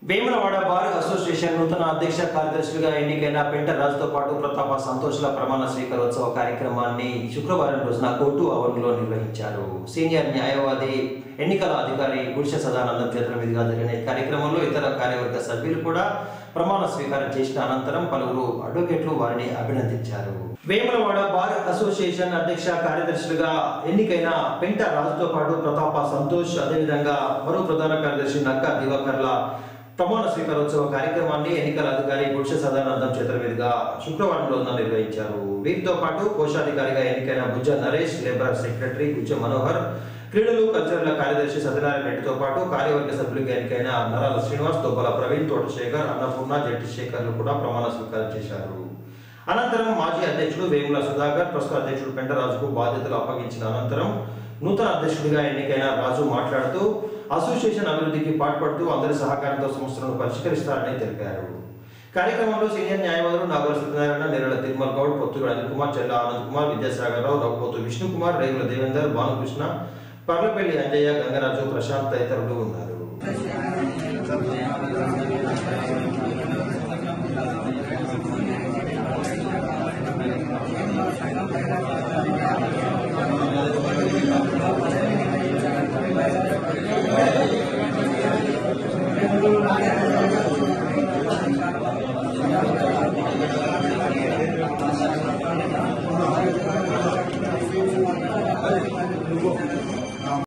Vemulawada bar association నూతన అధ్యక్ష కార్యదర్శులుగా ఎన్నికైన పెంట రాజుతో పాటు ప్రతాప సంతోష్ల ప్రమాణ స్వీకారోత్సవ కార్యక్రమాన్ని శుక్రవారం రోజున కోర్టు ఆవరణలో నిర్వహించారు సీనియర్ న్యాయవాది ఎన్నికల అధికారి గుడిష సదానందం చేతుల మీదుగా జరిగిన ఈ కార్యక్రమంలో ఇతర కార్యవర్గ సభ్యులు కూడా ప్రమాణ స్వీకారం చేసిన అనంతరం పలువురు అడ్వకేట్లు వారిని అభినందించారు వేములవాడ బార్ అసోసియేషన్ అధ్యక్ష కార్యదర్శులుగా ఎన్నికైన పెంట రాజుతో పాటు ప్రతాప సంతోష్ అదేవిధంగా మరో ప్రధాన కార్యదర్శి నక్క దివాకర్ల ప్రమాణ స్వీకారోత్సవ కార్యక్రమాన్ని ఎన్నికల అధికారి గుడిష సదానందం చేతుల మీదుగా శుక్రవారం రోజున నిర్వహించారు వీరితో పాటు కోశాధికారిగా ఎన్నికైన బుజ్జ నరేష్ లేబర్ సెక్రటరీ గుజ్జ మనోహర్ క్రీడలు కల్చర్ల కార్యదర్శి సత్యనారాయణ రెడ్డితో పాటు కార్యవర్గ సభ్యులుగా ఎన్నికైన నరాల శ్రీనివాస్ తోపల ప్రవీణ్ తోటశేఖర్ అన్నపూర్ణ జట్టి శేఖర్లు కూడా ప్రమాణ స్వీకారం చేశారు అనంతరం మాజీ అధ్యక్షుడు వేముల సుధాకర్ ప్రస్తుత అధ్యక్షుడు పెంటరాజుకు బాధ్యతలు అప్పగించిన అనంతరం నూతన అధ్యక్షుడిగా ఎన్నికైన రాజు మాట్లాడుతూ అసోసియేషన్ అభివృద్ధికి పాటుపడుతూ అందరి సహకారంతో సమస్యలను పరిష్కరిస్తారని తెలిపారు కార్యక్రమంలో సీనియర్ న్యాయవాదులు నాగోల సత్యనారాయణ నేరళ తిరుమల గౌడ్ పొత్తుడు అనిల్ కుమార్ చెల్ల ఆనంద్ కుమార్ విద్యాసాగర్ రావు రఘుపోతు విష్ణు కుమార్ రేగుల దేవేందర్ భానుకృష్ణ పర్లపల్లి అంజయ్య గంగరాజు ప్రశాంత్ తదితరులు ఉన్నారు